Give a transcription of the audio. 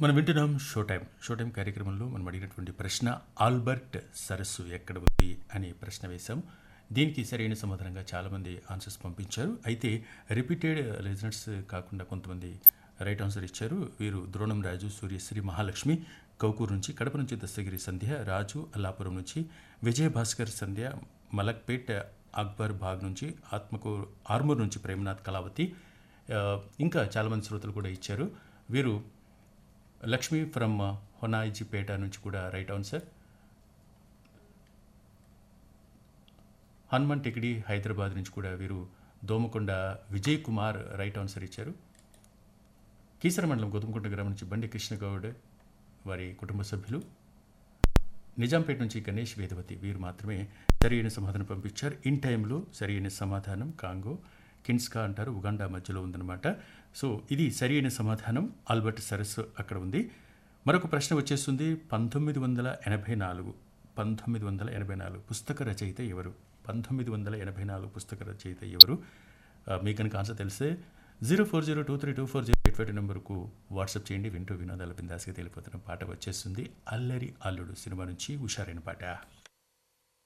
మనం వింటున్నాం show time show time కార్యక్రమంలో మనం అడిగినటువంటి ప్రశ్న ఆల్బర్ట్ సరస్సు ఎక్కడ ఉంది అనే ప్రశ్న వేశాం దీనికి సరైన సమాధానంగా చాలామంది ఆన్సర్స్ పంపించారు అయితే రిపీటెడ్ లిజనర్స్ కాకుండా కొంతమంది రైట్ ఆన్సర్ ఇచ్చారు వీరు ద్రోణం రాజు సూర్యశ్రీ మహాలక్ష్మి కౌకూరు నుంచి కడప నుంచి దస్తగిరి సంధ్య రాజు అల్లాపురం నుంచి విజయ భాస్కర్ సంధ్య మలక్పేట్ అక్బర్ బాగ్ నుంచి ఆత్మకూరు ఆర్మూర్ నుంచి ప్రేమనాథ్ కళావతి ఆ, ఇంకా చాలామంది శ్రోతలు కూడా ఇచ్చారు వీరు లక్ష్మి ఫ్రమ్ హొనాయిజీపేట నుంచి కూడా రైట్ ఆన్సర్ హనుమాన్ టికిడి హైదరాబాద్ నుంచి కూడా వీరు దోమకొండ విజయ్ కుమార్ రైట్ ఆన్సర్ ఇచ్చారు కీసర మండలం గౌతమకొండ గ్రామం నుంచి బండి కృష్ణగౌడ్ వారి కుటుంబ సభ్యులు నిజాంపేట నుంచి గణేష్ వేదవతి వీరు మాత్రమే సరైన సమాధానం పంపించారు ఇన్ టైంలో సరైన సమాధానం కాంగో కిన్స్కా అంటారు ఉగాండా మధ్యలో ఉందన్నమాట సో ఇది సరైన సమాధానం ఆల్బర్ట్ సరస్సు అక్కడ ఉంది మరొక ప్రశ్న వచ్చేస్తుంది పంతొమ్మిది వందల ఎనభై నాలుగు పంతొమ్మిది వందల ఎనభై నాలుగు పుస్తక రచయిత ఎవరు పంతొమ్మిది వందల ఎనభై నాలుగు పుస్తక రచయిత ఎవరు ఆ, మీకు కనుక ఆన్సర్ తెలిస్తే zero four zero two three two four zero eight five నెంబర్కు వాట్సాప్ చేయండి వింటూ వినోదాల బిందాస్గా తెలిపోతున్న పాట వచ్చేస్తుంది అల్లరి అల్లుడు సినిమా నుంచి హుషారైన పాట